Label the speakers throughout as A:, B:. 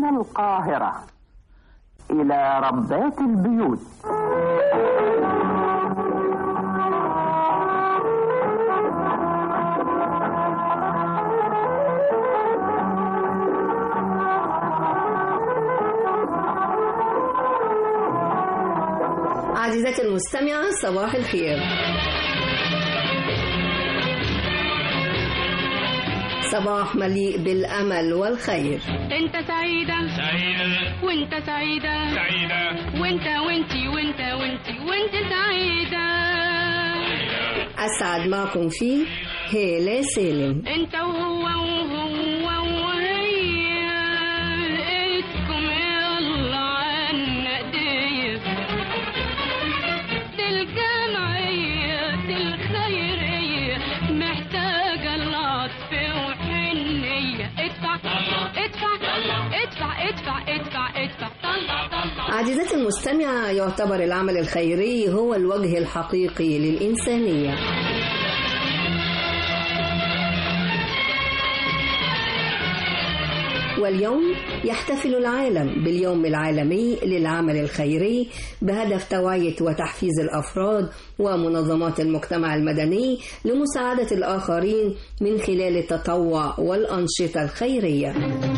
A: من القاهرة إلى ربات البيوت
B: عزيزتي المستمعة صباح الخير صباح مليء بالأمل والخير
C: انت سعيدة
D: سعيدة
C: وانت سعيدة
D: سعيدة
C: وانت وانتي وانت وانتي وانت سعيدة
B: أسعد معكم فيه هالة سالم
C: انت وهو وهو وهي ايدكم يلا عنا ايديك دي الجمعية دي الخيرية محتاجة العطف وحنية ادفع ادفع ادفع ادفع ادفع ادفع طلع طلع
B: عزيزتي المستمعة يعتبر العمل الخيري هو الوجه الحقيقي للإنسانية واليوم يحتفل العالم باليوم العالمي للعمل الخيري بهدف توعية وتحفيز الأفراد ومنظمات المجتمع المدني لمساعدة الآخرين من خلال التطوع والأنشطة الخيرية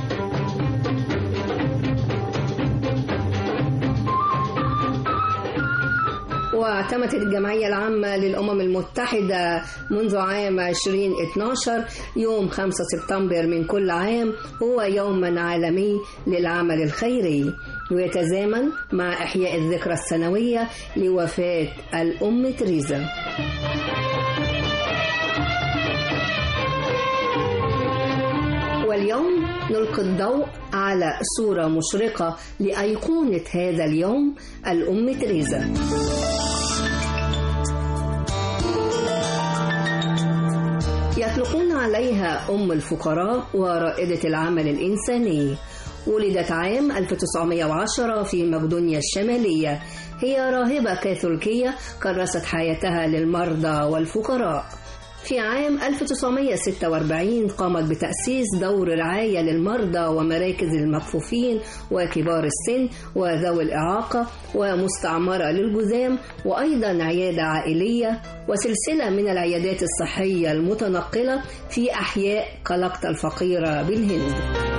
B: واعتمدت الجمعية العامة للأمم المتحدة منذ عام 2012 يوم 5 سبتمبر من كل عام هو يوما عالمي للعمل الخيري ويتزامن مع إحياء الذكرى السنوية لوفاة الأم تريزا واليوم نلقي الضوء على صورة مشرقة لأيقونة هذا اليوم الأم تريزا يطلقون عليها أم الفقراء ورائدة العمل الإنساني ولدت عام 1910 في مقدونيا الشمالية هي راهبة كاثوليكية كرست حياتها للمرضى والفقراء في عام 1946 قامت بتأسيس دور رعاية للمرضى ومراكز المكفوفين وكبار السن وذوي الإعاقة ومستعمرة للجذام وأيضا عيادة عائلية وسلسلة من العيادات الصحية المتنقلة في أحياء قلقطة الفقيرة بالهند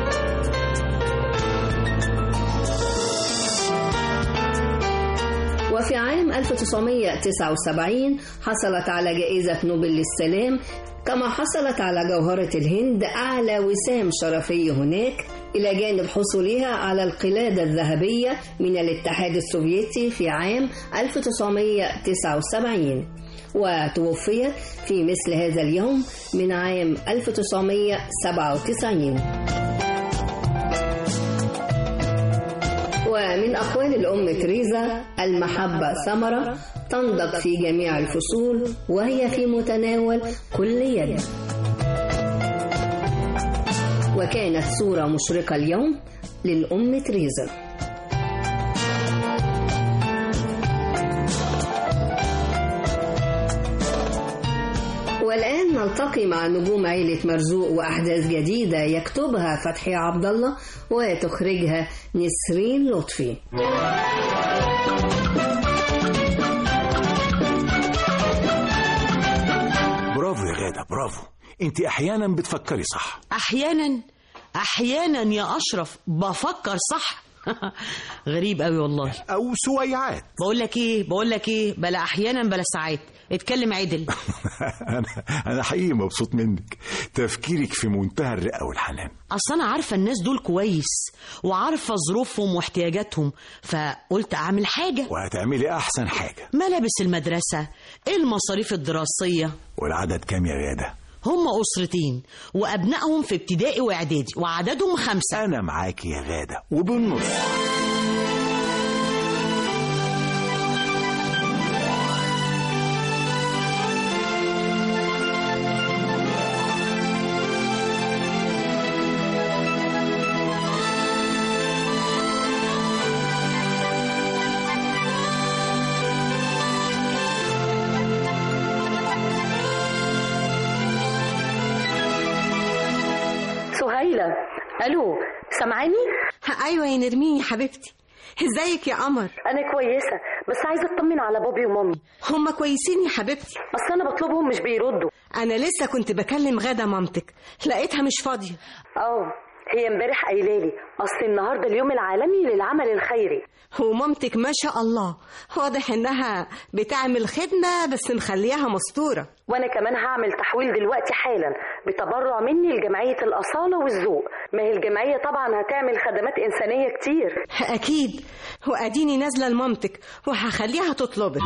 B: وفي عام 1979 حصلت على جائزة نوبل للسلام كما حصلت على جوهرة الهند أعلى وسام شرفي هناك إلى جانب حصولها على القلادة الذهبية من الاتحاد السوفيتي في عام 1979 وتوفيت في مثل هذا اليوم من عام 1997 ومن أقوال الأم تريزا المحبة ثمرة تنضج في جميع الفصول وهي في متناول كل يد وكانت صورة مشرقة اليوم للأم تريزا والآن نلتقي مع نجوم عيلة مرزوق وأحداث جديدة يكتبها فتحي عبد الله وتخرجها نسرين لطفي
E: برافو يا غادة برافو انت احيانا بتفكري صح
F: احيانا احيانا يا اشرف بفكر صح غريب قوي والله
E: او سويعات
F: بقول لك ايه بقول لك ايه بلا احيانا بلا ساعات اتكلم عدل
E: انا انا حقيقي مبسوط منك تفكيرك في منتهى الرقه والحنان
F: اصل انا عارفه الناس دول كويس وعارفه ظروفهم واحتياجاتهم فقلت اعمل حاجه
E: وهتعملي احسن حاجه
F: ملابس المدرسه المصاريف الدراسيه
E: والعدد كام يا غاده
F: هم أسرتين وأبنائهم في ابتدائي وإعدادي وعددهم خمسة
E: انا معاكي يا غاده وبالنص
G: سهيلة ألو
D: سامعاني
G: ايوه يا نرمين يا حبيبتي ازيك يا قمر
D: انا كويسه بس عايزه اطمن على بابي ومامي
G: هما كويسين يا حبيبتي
D: اصل انا بطلبهم مش بيردوا
G: انا لسه كنت بكلم غدا مامتك لقيتها مش فاضيه
D: اه هي امبارح قايله لي اصل النهارده اليوم العالمي للعمل الخيري
G: ومامتك ما شاء الله واضح انها بتعمل خدمه بس مخلياها مستوره
D: وانا كمان هعمل تحويل دلوقتي حالا بتبرع مني لجمعيه الاصاله والذوق ما هي الجمعيه طبعا هتعمل خدمات انسانيه كتير
G: اكيد واديني نازله لمامتك وهخليها تطلبك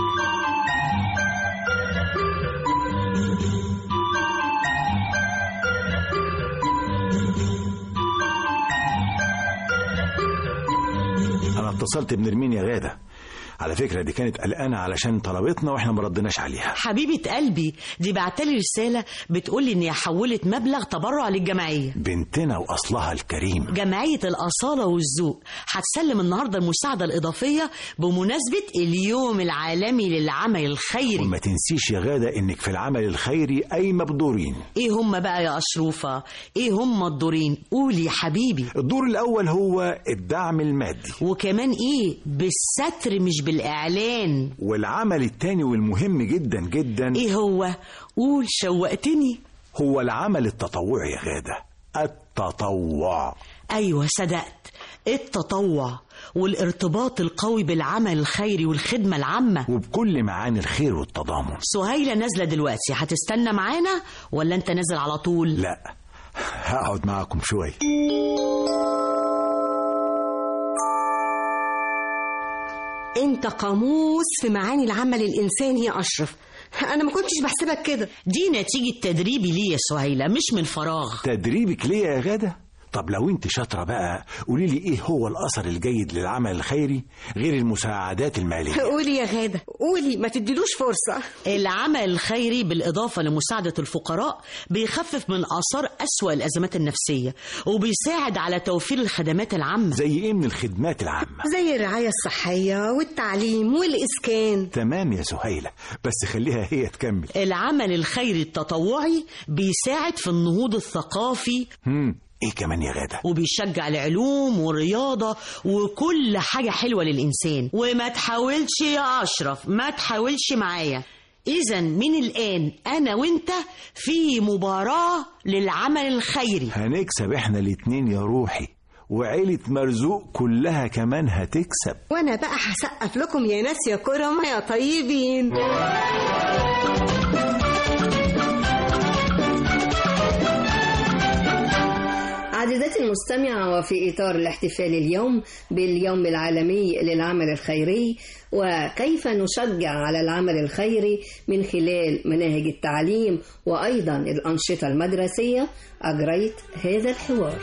E: انا اتصلت بنرمين يا غاده على فكره دي كانت قلقانه علشان طلبتنا واحنا ما ردناش عليها
F: حبيبة قلبي دي بعتلي رسالة بتقولي إن هي حولت مبلغ تبرع للجمعية
E: بنتنا واصلها الكريم
F: جمعية الأصالة والذوق هتسلم النهاردة المساعدة الإضافية بمناسبة اليوم العالمي للعمل الخيري
E: وما تنسيش يا غاده انك في العمل الخيري قايمه بدورين
F: إيه هم بقى يا أشروفة إيه هم الدورين قولي يا حبيبي
E: الدور الاول هو الدعم المادي
F: وكمان إيه بالستر مش بالإعلان
E: والعمل التاني والمهم جدا جدا
F: إيه هو قول شوقتني
E: هو العمل التطوعي يا غاده التطوع
F: أيوة صدقت التطوع والارتباط القوي بالعمل الخيري والخدمة العامة
E: وبكل معاني الخير والتضامن
F: سهيلة نازلة دلوقتي هتستنى معانا ولا أنت نازل على طول؟
E: لا هقعد معاكم شويه
G: انت قاموس في معاني العمل الانساني يا اشرف انا ما كنتش بحسبك كده
F: دي نتيجة تدريبي ليه يا سهيلة مش من فراغ
E: تدريبك ليه يا غاده طب لو انت شاطره بقى قولي لي ايه هو الاثر الجيد للعمل الخيري غير المساعدات الماليه
G: قولي يا غاده قولي ما تديلوش فرصه
F: العمل الخيري بالإضافة لمساعدة الفقراء بيخفف من آثار أسوأ الأزمات النفسية وبيساعد على توفير الخدمات العامة
E: زي ايه من الخدمات العامه
G: زي الرعايه الصحيه والتعليم والاسكان
E: تمام يا سهيله بس خليها هي تكمل
F: العمل الخيري التطوعي بيساعد في النهوض الثقافي
E: هم ايه كمان يا غاده
F: وبيشجع العلوم والرياضة وكل حاجة حلوة للإنسان وما تحاولش يا أشرف ما تحاولش معايا إذا من الآن أنا وأنت في مباراة للعمل الخيري
E: هنكسب احنا الاتنين يا روحي وعيلة مرزوق كلها كمان هتكسب
G: وانا بقى هسقف لكم يا ناس يا كرم يا طيبين
B: عزيزتي المستمعة وفي إطار الاحتفال اليوم باليوم العالمي للعمل الخيري وكيف نشجع على العمل الخيري من خلال مناهج التعليم وأيضا الأنشطة المدرسية أجريت هذا الحوار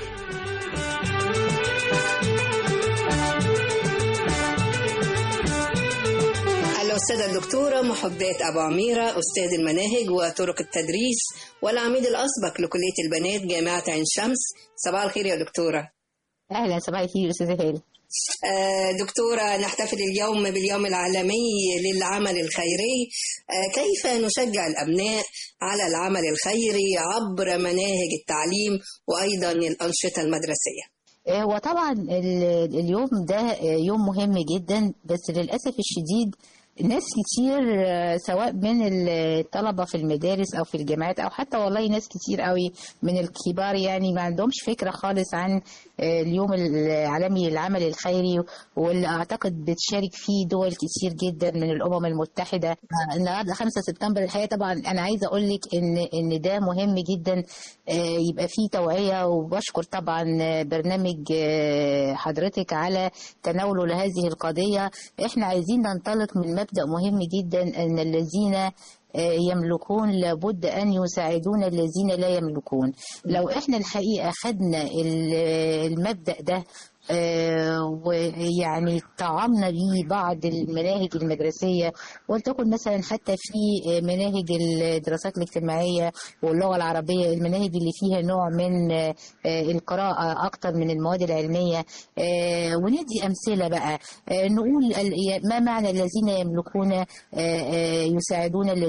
B: الأستاذة الدكتورة محبات أبو عميرة أستاذ المناهج وطرق التدريس والعميد الأسبق لكلية البنات جامعة عين شمس صباح الخير يا دكتورة
H: اهلا صباح الخير استاذه هاله
B: آه، دكتورة نحتفل اليوم باليوم العالمي للعمل الخيري آه، كيف نشجع الأبناء على العمل الخيري عبر مناهج التعليم وأيضا الأنشطة المدرسية
H: آه، وطبعا ال- اليوم ده آه، يوم مهم جدا بس للاسف الشديد ناس كتير آه، سواء من الطلبة في المدارس أو في الجامعات أو حتى والله ناس كتير قوي من الكبار يعني ما عندهمش فكرة خالص عن آه، اليوم العالمي للعمل الخيري واللي أعتقد بتشارك فيه دول كتير جدا من الأمم المتحدة آه، النهاردة 5 سبتمبر الحقيقة طبعا أنا عايزة أقول لك إن إن ده مهم جدا آه، يبقى فيه توعية وبشكر طبعا آه، برنامج آه، حضرتك على تناوله لهذه القضية احنا عايزين ننطلق من مبدأ مهم جدا ان الذين آه، يملكون لابد ان يساعدون الذين لا يملكون لو احنا الحقيقة خدنا ال- المبدأ ده آه، ويعني طعمنا بيه بعض المناهج المدرسية ولتكن مثلا حتى في آه، مناهج الدراسات الاجتماعية واللغة العربية المناهج اللي فيها نوع من آه، آه، القراءة أكتر من المواد العلمية آه، وندي أمثلة بقى آه، نقول ال- ما معنى الذين يملكون آه، آه، يساعدون الذين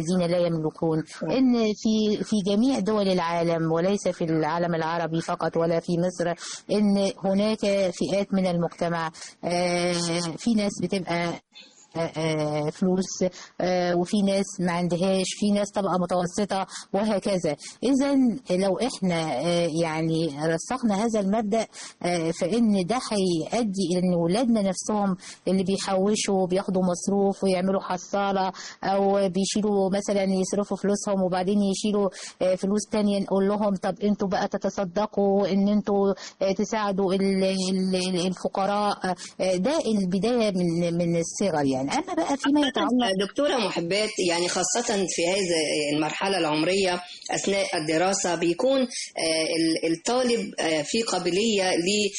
H: الذين لا يملكون ان في في جميع دول العالم وليس في العالم العربي فقط ولا في مصر ان هناك فئات من المجتمع آه، في ناس بتبقى آه، آه، فلوس آه، وفي ناس ما عندهاش في ناس طبقة متوسطة وهكذا إذا لو إحنا آه، يعني رسخنا هذا المبدأ آه، فإن ده هيؤدي إلى إن ولادنا نفسهم اللي بيحوشوا بياخدوا مصروف ويعملوا حصالة أو بيشيلوا مثلا يصرفوا فلوسهم وبعدين يشيلوا آه، فلوس تانية نقول لهم طب انتوا بقى تتصدقوا ان انتوا آه، تساعدوا ال- ال- ال- الفقراء آه، ده البداية من من الصغر يعني أما بقى فيما يتعلق
B: دكتورة محبات يعني خاصة في هذه المرحلة العمرية أثناء الدراسة بيكون آه، ال- الطالب آه، في قابلية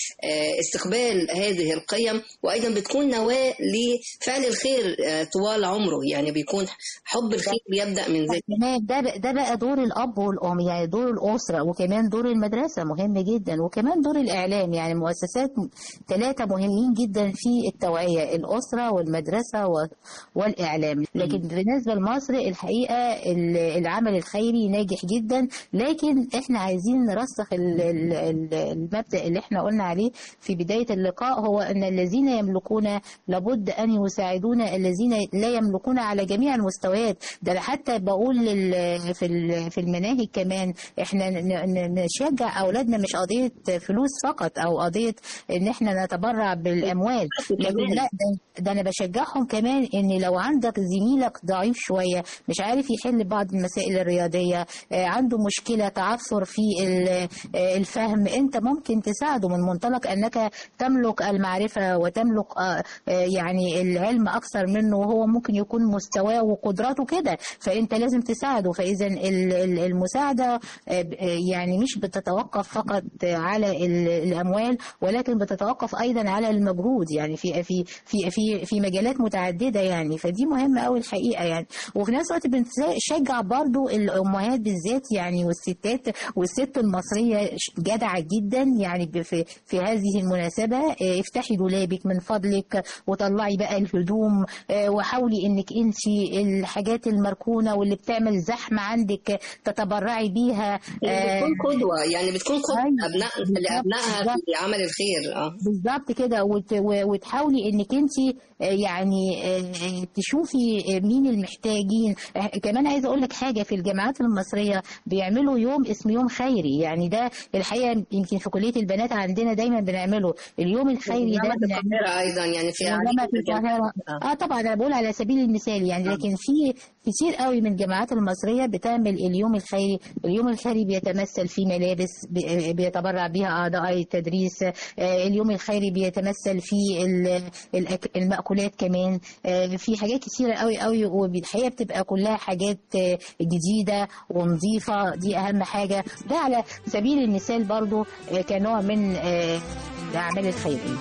B: لاستقبال هذه القيم وأيضا بتكون نواة لفعل الخير آه، طوال عمره يعني بيكون حب الخير بيبدأ من ذلك
H: تمام ده بقى- ده بقى دور الاب والام يعني دور الاسره وكمان دور المدرسه مهم جدا وكمان دور الاعلام يعني مؤسسات ثلاثه مهمين جدا في التوعيه الاسره والمدرسه و- والاعلام لكن بالنسبه لمصر الحقيقه ال- العمل الخيري ناجح جدا لكن احنا عايزين نرسخ ال- ال- ال- المبدا اللي احنا قلنا عليه في بدايه اللقاء هو ان الذين يملكون لابد ان يساعدون الذين لا يملكون على جميع المستويات ده أنا حتى بقول لل- في ال- في المناهج كمان احنا ن- ن- نشجع اولادنا مش قضيه فلوس فقط او قضيه ان احنا نتبرع بالاموال لكن لا ده, ده انا بشجعهم كمان ان لو عندك زميلك ضعيف شويه مش عارف يحل بعض المسائل الرياضيه آه، عنده مشكله تعثر في ال- آه، الفهم انت ممكن تساعده من منطلق انك تملك المعرفه وتملك آه، آه، يعني العلم اكثر منه وهو ممكن يكون مستواه وقدراته كده فانت لازم تساعده فاذا ال- ال- المساعده آه، ب- آه، يعني مش بتتوقف فقط على ال- الاموال ولكن بتتوقف ايضا على المجهود يعني في في في في في مجالات متعدده يعني فدي مهمه قوي الحقيقه يعني وفي نفس الوقت بنشجع برضو الامهات بالذات يعني والستات والست المصريه ش- جدعه جدا يعني ب- في في هذه المناسبه آه، افتحي دولابك من فضلك وطلعي بقى الهدوم آه، وحاولي انك انت الحاجات المركونه واللي بتعمل زحمه عندك تتبرعي بيها
B: يعني
H: آه،
B: بتكون قدوة يعني بتكون قدوة
H: أيوة.
B: أبناء لأبنائها
H: بالظبط.
B: في عمل الخير اه
H: بالظبط كده وت- و- وتحاولي انك انت يعني آه، تشوفي آه، مين المحتاجين آه، كمان عايزه اقول لك حاجه في الجامعات المصريه بيعملوا يوم اسمه يوم خيري يعني ده الحقيقه يمكن في كليه البنات عندنا دايما بنعمله اليوم الخيري ده
B: جامعة
H: بنعمله
B: القاهرة أيضا يعني في
H: وجامعة
B: عديد من
H: القاهرة اه طبعا انا بقول على سبيل المثال يعني لكن في كتير قوي من الجامعات المصرية بتعمل اليوم الخيري اليوم الخيري بيتمثل في ملابس بي- بيتبرع بها أعضاء التدريس آه، اليوم الخيري بيتمثل في ال- الأك- المأكولات كمان آه، في حاجات كتيرة قوي قوي والحقيقة بتبقى كلها حاجات آه، جديدة ونظيفة دي أهم حاجة ده على سبيل المثال برضو آه، كنوع من آه، الأعمال الخيرية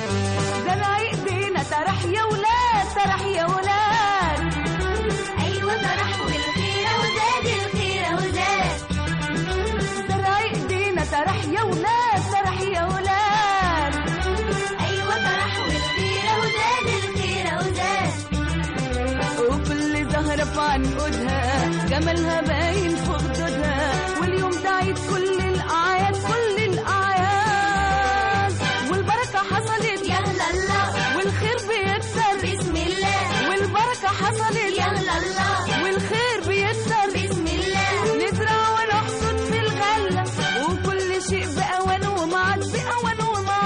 I: زرع ايدينا سرح يا ولاد سرح يا ولاد ايوه سرح والخير وزاد الخير وزاد زرع ايدينا سرح يا ولاد سرح يا ولاد ايوه سرح والخير وزاد الخير وزاد وكل زهرة في عنقودها جمالها باين في خدودها واليوم تعيد كل الأعياد كل الأعياد والبركة حصلت يا الله والخير بيكسر بسم الله والبركة حصلت يا الله والخير بيكسر بسم الله نزرع ونحصد في الغلة وكل شيء بأوان ومعاد بأوان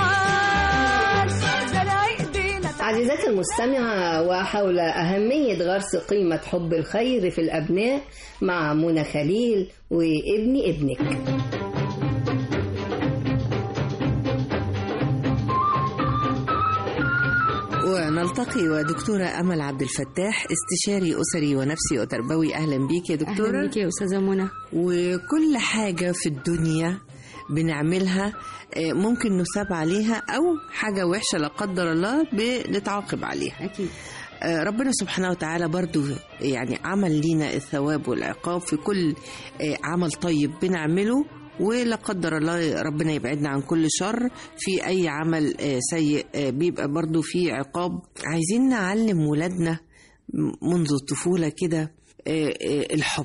I: ومعاد زرع ايدينا
B: عزيزاتي المستمعة وحول أهمية غرس قيمة حب الخير في الأبناء مع منى خليل وابن ابنك
J: ونلتقي ودكتورة أمل عبد الفتاح استشاري أسري ونفسي وتربوي أهلا بيك يا دكتورة
K: أهلا بك يا أستاذة منى
J: وكل حاجة في الدنيا بنعملها آه، ممكن نثاب عليها أو حاجة وحشة لا قدر الله بنتعاقب عليها
K: أكيد
J: آه، ربنا سبحانه وتعالى برضو يعني عمل لينا الثواب والعقاب في كل آه، عمل طيب بنعمله ولا قدر الله ربنا يبعدنا عن كل شر في أي عمل آه، سيء آه، بيبقى برضو في عقاب عايزين نعلم ولادنا منذ الطفولة كده آه، آه، الحب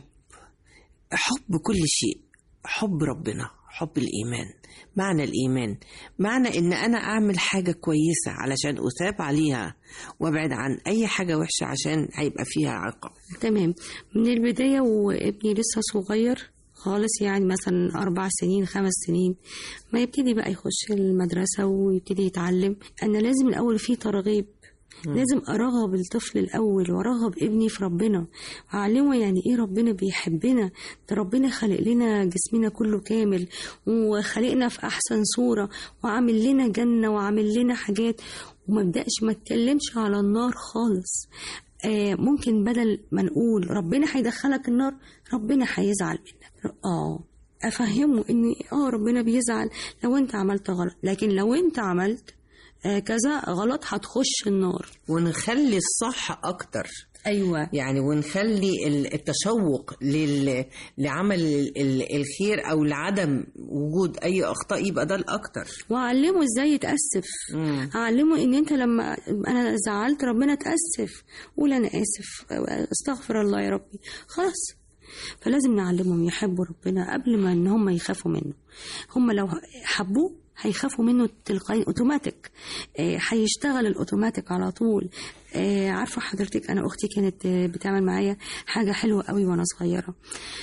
J: حب كل شيء حب ربنا حب الإيمان معنى الإيمان معنى إن أنا أعمل حاجة كويسة علشان أثاب عليها وأبعد عن أي حاجة وحشة عشان هيبقى فيها عقاب
K: تمام من البداية وابني لسه صغير خالص يعني مثلا أربع سنين خمس سنين ما يبتدي بقى يخش المدرسة ويبتدي يتعلم أنا لازم الأول في ترغيب لازم أرغب الطفل الأول وأرغب ابني في ربنا أعلمه يعني إيه ربنا بيحبنا ده ربنا خلق لنا جسمنا كله كامل وخلقنا في أحسن صورة وعامل لنا جنة وعامل لنا حاجات وما بدأش ما اتكلمش على النار خالص آه ممكن بدل ما نقول ربنا هيدخلك النار ربنا هيزعل منك اه افهمه ان اه ربنا بيزعل لو انت عملت غلط لكن لو انت عملت آه كذا غلط هتخش النار
J: ونخلي الصح أكتر
K: ايوه
J: يعني ونخلي ال- التشوق لل... لعمل ال- ال- الخير او لعدم وجود اي اخطاء يبقى ده الاكتر
K: واعلمه ازاي يتاسف
J: مم.
K: اعلمه ان انت لما انا زعلت ربنا تاسف قول انا اسف استغفر الله يا ربي خلاص فلازم نعلمهم يحبوا ربنا قبل ما ان هم يخافوا منه هم لو حبوه هيخافوا منه تلقائي اوتوماتيك آه، هيشتغل الاوتوماتيك على طول آه، عارفه حضرتك انا اختي كانت آه، بتعمل معايا حاجه حلوه قوي وانا صغيره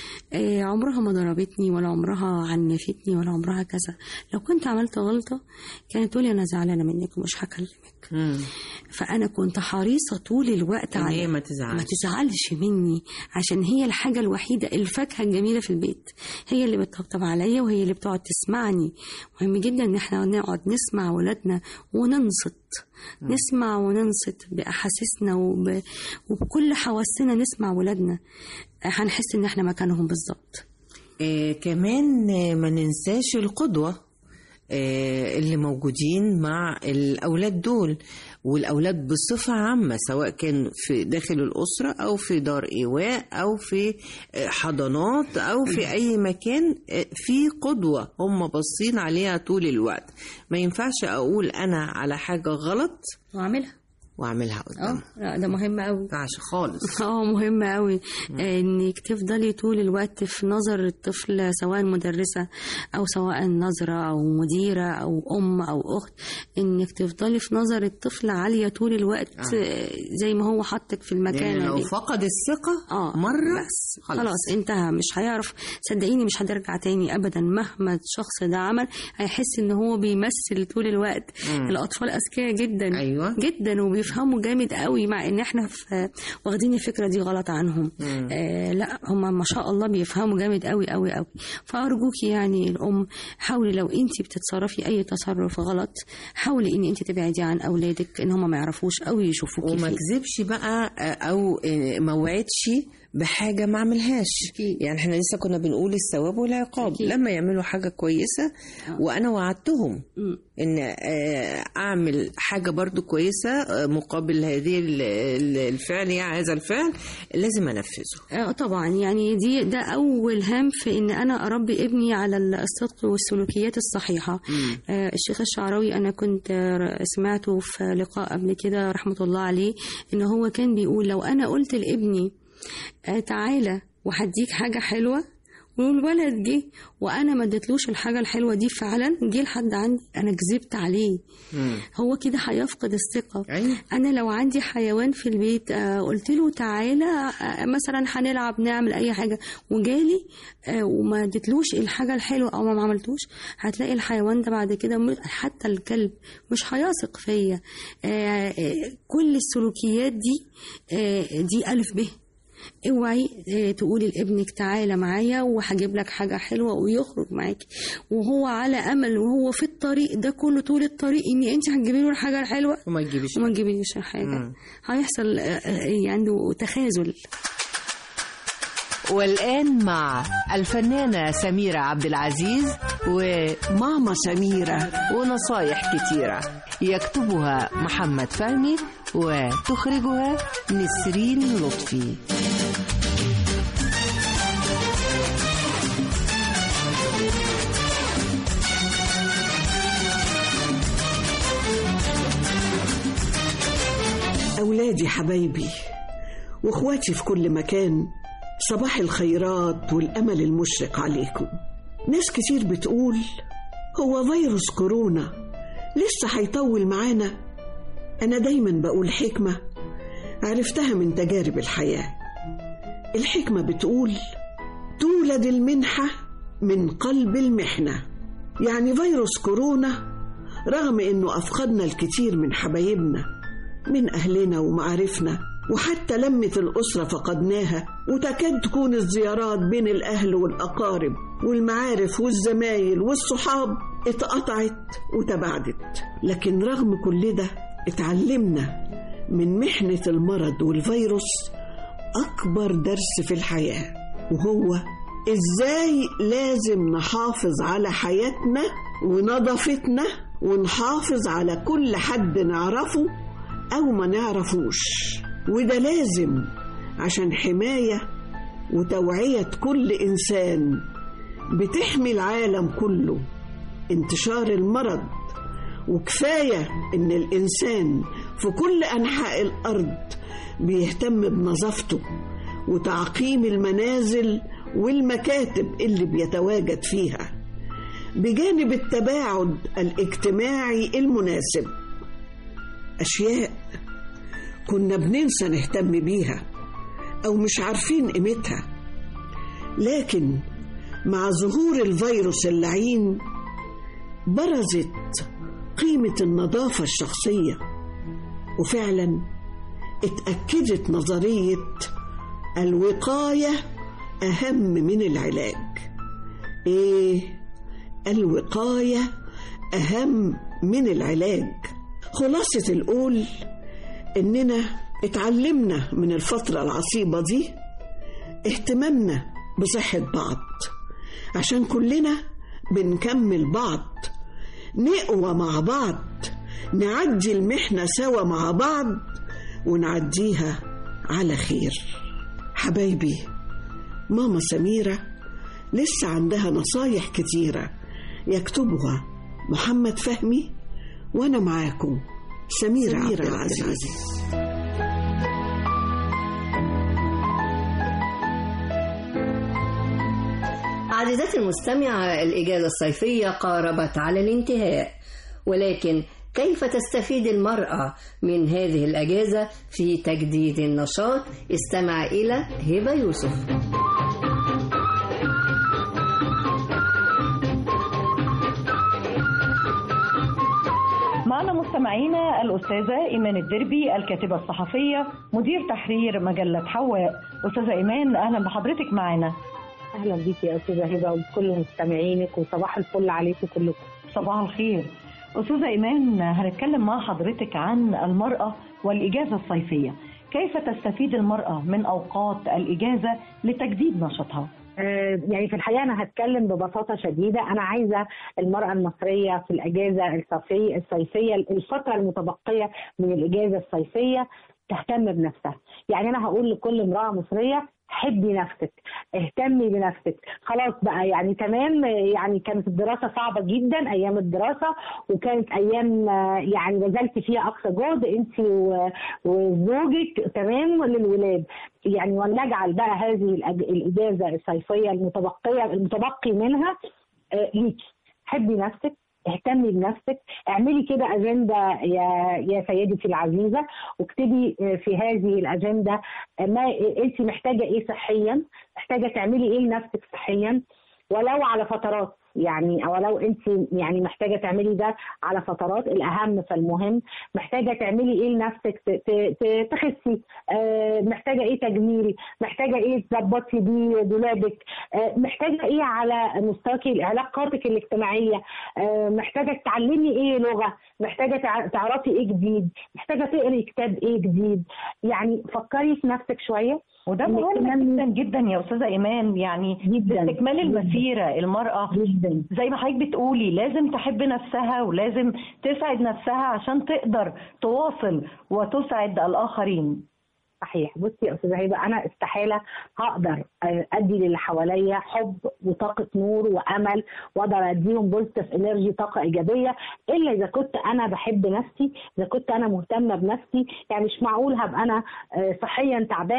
K: آه، عمرها ما ضربتني ولا عمرها عنفتني ولا عمرها كذا لو كنت عملت غلطه كانت تقولي انا زعلانه منك ومش هكلمك فانا كنت حريصه طول الوقت
J: إن
K: على
J: هي ما تزعلش.
K: ما تزعلش مني عشان هي الحاجه الوحيده الفاكهه الجميله في البيت هي اللي بتطبطب عليا وهي اللي بتقعد تسمعني مهم جدا ان احنا نقعد نسمع ولادنا وننصت نسمع وننصت باحاسيسنا وب... وبكل حواسنا نسمع ولادنا هنحس ان احنا مكانهم بالظبط
J: آه كمان آه، ما ننساش القدوة آه اللي موجودين مع الأولاد دول والأولاد بصفة عامة سواء كان في داخل الأسرة أو في دار إيواء أو في آه، حضانات أو في أي مكان آه، في قدوة هم باصين عليها طول الوقت ما ينفعش أقول أنا على حاجة غلط
K: واعملها
J: وأعملها قدام
K: اه لا ده مهم قوي
J: ما ينفعش خالص
K: اه مهم قوي انك تفضلي طول الوقت في نظر الطفل سواء مدرسة او سواء نظرة او مديرة او ام او اخت انك تفضلي في نظر الطفل عالية طول الوقت
J: آه.
K: آه، زي ما هو حطك في المكان
J: يعني لو
K: دي.
J: فقد الثقة
K: اه
J: مرة
K: بس
J: خلاص.
K: خلاص انتهى مش هيعرف صدقيني مش هترجع تاني ابدا مهما الشخص ده عمل هيحس ان هو بيمثل طول الوقت
J: مم.
K: الاطفال اذكياء جدا
J: أيوة.
K: جدا وبيفهموا جامد قوي مع ان احنا في واخدين الفكره دي غلط عنهم
J: مم.
K: آه لا هم ما شاء الله بيفهموا جامد قوي قوي قوي فارجوكي يعني الام حاولي لو انت بتتصرفي اي تصرف غلط حاولي ان انت تبعدي عن اولادك ان هم ما يعرفوش او يشوفوكي
J: وما
K: فيه
J: كذبش بقى او ما وعدش بحاجه ما عملهاش
K: أكيد.
J: يعني احنا لسه كنا بنقول الثواب والعقاب
K: أكيد.
J: لما يعملوا حاجه كويسه وانا وعدتهم
K: مم.
J: ان آه، اعمل حاجه برضو كويسه آه، مقابل هذه ال- ال- الفعل يعني هذا الفعل لازم انفذه
K: اه طبعا يعني دي ده اول هام في ان انا اربي ابني على الصدق والسلوكيات الصحيحه آه الشيخ الشعراوي انا كنت آه، سمعته في لقاء قبل كده رحمه الله عليه ان هو كان بيقول لو انا قلت لابني آه تعالى وهديك حاجه حلوه والولد جه وانا ما اديتلوش الحاجه الحلوه دي فعلا جه لحد عندي انا كذبت عليه هو كده هيفقد الثقة
J: أيوة.
K: أنا لو عندي حيوان في البيت آه، قلت له تعالى آه، مثلا هنلعب نعمل أي حاجة وجالي آه، وما اديتلوش الحاجة الحلوة أو ما عملتوش هتلاقي الحيوان ده بعد كده م- حتى الكلب مش هيثق فيا آه، آه، كل السلوكيات دي آه، دي ألف به اوعي آه، تقولي لابنك تعالى معايا وهجيب لك حاجه حلوه ويخرج معاكي وهو على امل وهو في الطريق ده كله طول الطريق ان انت هتجيبي له الحاجه الحلوه
J: وما تجيبيش
K: وما تجيبيليش الحاجه
J: مم.
K: هيحصل آه، آه، عنده تخاذل
L: والآن مع الفنانة سميرة عبد العزيز وماما سميرة ونصايح كتيرة يكتبها محمد فهمي وتخرجها نسرين لطفي
M: أولادي حبايبي وإخواتي في كل مكان صباح الخيرات والأمل المشرق عليكم ناس كتير بتقول هو فيروس كورونا لسه هيطول معانا أنا دايما بقول حكمة عرفتها من تجارب الحياة الحكمة بتقول تولد المنحة من قلب المحنة يعني فيروس كورونا رغم إنه أفقدنا الكثير من حبايبنا من أهلنا ومعارفنا وحتى لمة الأسرة فقدناها وتكاد تكون الزيارات بين الأهل والأقارب والمعارف والزمايل والصحاب اتقطعت وتباعدت لكن رغم كل ده اتعلمنا من محنة المرض والفيروس أكبر درس في الحياة وهو إزاي لازم نحافظ على حياتنا ونظافتنا ونحافظ على كل حد نعرفه أو ما نعرفوش وده لازم عشان حماية وتوعية كل إنسان بتحمي العالم كله انتشار المرض وكفاية إن الإنسان في كل أنحاء الأرض بيهتم بنظافته وتعقيم المنازل والمكاتب اللي بيتواجد فيها بجانب التباعد الاجتماعي المناسب أشياء كنا بننسى نهتم بيها أو مش عارفين قيمتها لكن مع ظهور الفيروس اللعين برزت قيمة النظافة الشخصية وفعلا اتأكدت نظرية الوقاية أهم من العلاج إيه الوقاية أهم من العلاج خلاصة القول إننا اتعلمنا من الفترة العصيبة دي اهتمامنا بصحة بعض عشان كلنا بنكمل بعض نقوى مع بعض نعدي المحنة سوا مع بعض ونعديها على خير حبايبي ماما سميرة لسه عندها نصايح كتيرة يكتبها محمد فهمي وأنا معاكم سميرة, سميرة عبد العزيز, عبد العزيز.
B: عزيزتي المستمعة الإجازة الصيفية قاربت على الانتهاء ولكن كيف تستفيد المرأة من هذه الأجازة في تجديد النشاط استمع إلى هبة يوسف
N: معنا مستمعينا الأستاذة إيمان الدربي الكاتبة الصحفية مدير تحرير مجلة حواء أستاذة إيمان أهلا بحضرتك معنا
O: اهلا بيكي يا استاذه هبه وبكل مستمعينك وصباح الفل عليكم كلكم
N: صباح الخير استاذه ايمان هنتكلم مع حضرتك عن المراه والاجازه الصيفيه كيف تستفيد المراه من اوقات الاجازه لتجديد نشاطها
O: آه يعني في الحقيقه انا هتكلم ببساطه شديده انا عايزه المراه المصريه في الاجازه الصيفيه الصيفيه الفتره المتبقيه من الاجازه الصيفيه تهتم بنفسها يعني انا هقول لكل امراه مصريه حبي نفسك اهتمي بنفسك خلاص بقى يعني تمام يعني كانت الدراسه صعبه جدا ايام الدراسه وكانت ايام يعني بذلت فيها اقصى جهد انت وزوجك تمام للولاد يعني ولنجعل بقى هذه الاجازه الصيفيه المتبقيه المتبقي منها ليكي حبي نفسك اهتمي بنفسك اعملي كده اجنده يا يا سيدتي العزيزه واكتبي في هذه الاجنده ما انت محتاجه ايه صحيا محتاجه تعملي ايه لنفسك صحيا ولو على فترات يعني او لو انت يعني محتاجه تعملي ده على فترات الاهم فالمهم محتاجه تعملي ايه لنفسك تخسي محتاجه ايه تجميل محتاجه ايه تظبطي بيه دولابك محتاجه ايه على مستوى علاقاتك الاجتماعيه محتاجه تتعلمي ايه لغه محتاجه تعرفي ايه جديد محتاجه تقري كتاب ايه جديد يعني فكري في نفسك شويه
N: وده مهم جدا جدا يا استاذه ايمان يعني
O: جدا
N: استكمال المسيره المراه
O: جدا
N: زي ما حضرتك بتقولي لازم تحب نفسها ولازم تسعد نفسها عشان تقدر تواصل وتسعد الاخرين
O: صحيح بصي يا استاذه هبه انا استحاله هقدر ادي للي حواليا حب وطاقه نور وامل واقدر اديهم بوزيتيف انرجي طاقه ايجابيه الا اذا كنت انا بحب نفسي اذا كنت انا مهتمه بنفسي يعني مش معقول هبقى انا صحيا تعبانه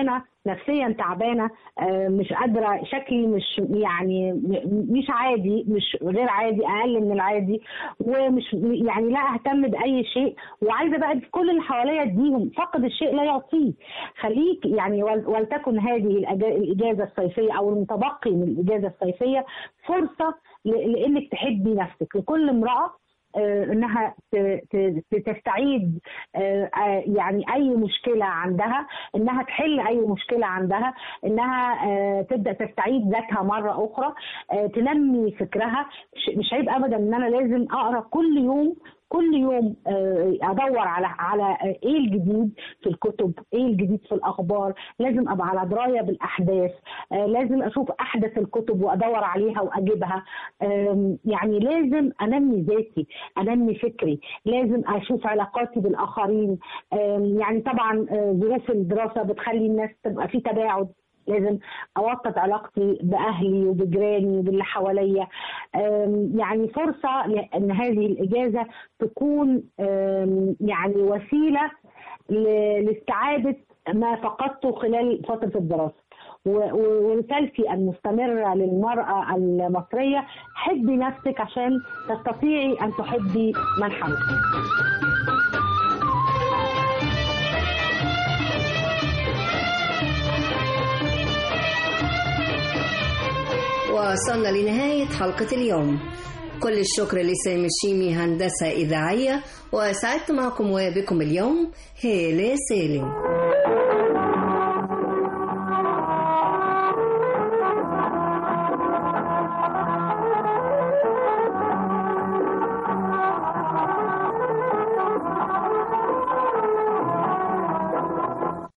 O: نفسيا تعبانه آه، مش قادره شكلي مش يعني م- مش عادي مش غير عادي اقل من العادي ومش يعني لا اهتم باي شيء وعايزه بقى كل اللي حواليا اديهم فقد الشيء لا يعطيه خليك يعني ول- ولتكن هذه الأجا- الاجازه الصيفيه او المتبقي من الاجازه الصيفيه فرصه ل- لانك تحبي نفسك لكل امراه آه، انها ت- ت- ت- تستعيد آه، آه، يعني اي مشكله عندها انها تحل اي مشكله عندها انها آه، تبدا تستعيد ذاتها مره اخرى آه، تنمي فكرها مش- مش عيب ابدا ان انا لازم اقرا كل يوم كل يوم آه، ادور على على آه، ايه الجديد في الكتب ايه الجديد في الاخبار لازم ابقى على درايه بالاحداث آه، لازم اشوف احدث الكتب وادور عليها واجيبها آم، يعني لازم انمي ذاتي انمي فكري لازم اشوف علاقاتي بالاخرين آم، يعني طبعا آه، ظروف الدراسه بتخلي الناس تبقى في تباعد لازم اوطد علاقتي باهلي وبجيراني وباللي حواليا أم، يعني فرصه لان هذه الاجازه تكون أم، يعني وسيله ل- لاستعاده ما فقدته خلال فتره الدراسه و- و- ورسالتي المستمره للمراه المصريه حبي نفسك عشان تستطيعي ان تحبي من حولك
B: وصلنا لنهاية حلقة اليوم كل الشكر لسامي الشيمي هندسة إذاعية وسعدت معكم وبكم اليوم هيلة سالم